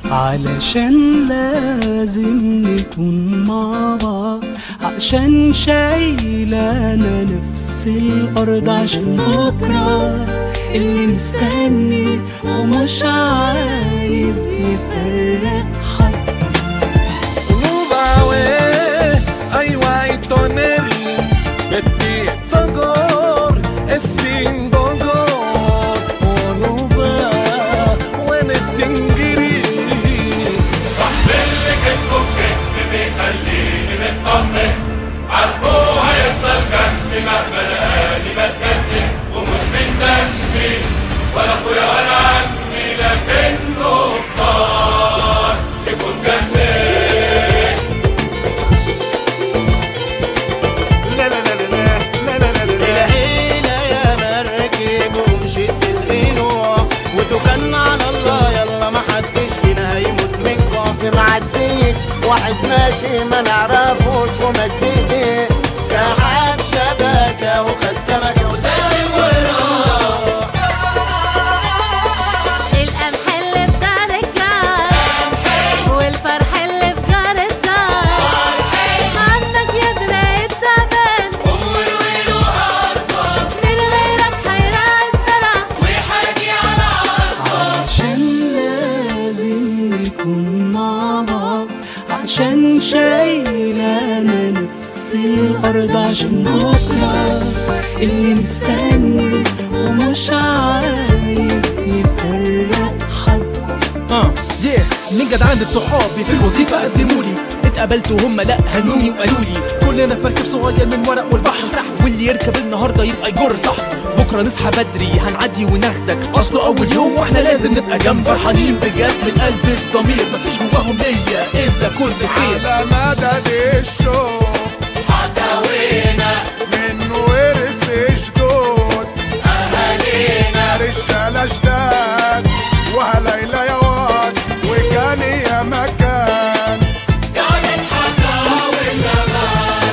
علشان لازم نكون مع بعض عشان شايلانا نفس الأرض عشان بكرة اللي مستني ومش عايز يفرق حد Nubawe, aiwa itoneri, beti togor, esin gogor, onuba, wen esingiri. اللي كتبه بكتب بيخليني مطمن عارفه هيفضل جنبي مهما لقاني بتكتم ومش من دمي ولا اخويا ولا عمي لكنه اختار يكون جنبي لا لا لا لا لا لا لا لا العيلة يا مركب ومشيت الغنوة وتوكلنا على الله يلا ما حدش فينا هيموت من خوف معديك واحد ماشي ما نعرفوش ومديك سحب شبكة وخد سمكة وسالم وراح القمح اللي في دار الجار والفرح اللي في جار الدار عندك يا دراعي التعبان من غيرك حيرة الزرع عشان لازم نكون مع بعض عشان شايلانا نفس الأرض عشان بكرة اللي مستني ومش عايز يفرق حد اه yeah. من جدعان صحابي في الوظيفة قدمولي اتقبلت وهم لا هنوني وقالوا لي كلنا في مركب صغير من ورق والبحر سحب واللي يركب النهارده يبقى يجر صح بكره نصحى بدري هنعدي وناخدك اصله اول يوم واحنا لازم نبقى جنب فرحانين بجد من قلب الضمير مفيش جواهم نية الا كل خير على مدد الشوق حكاوينا من ورث جدود اهالينا رجالة جداد وهليلة يا واد وكان يا مكان كانت حكاوي زمان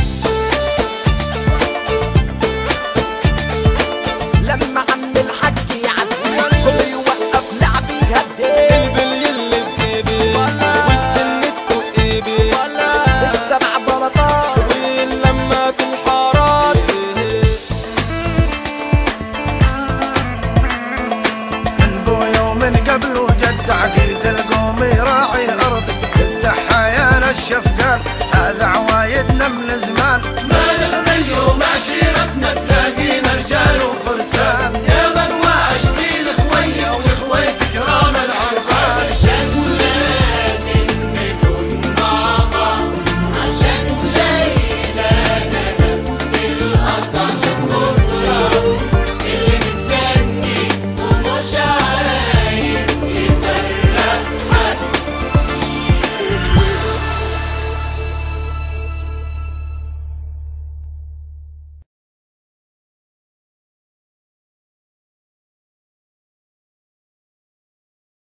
لما عم الحاج يعدي كله يوقف لعبي يهدي البلي اللي في جيبي والسنة في ايدي السبع بلاطات واللمة في الحارات ابويا ومن قبله جد عقيل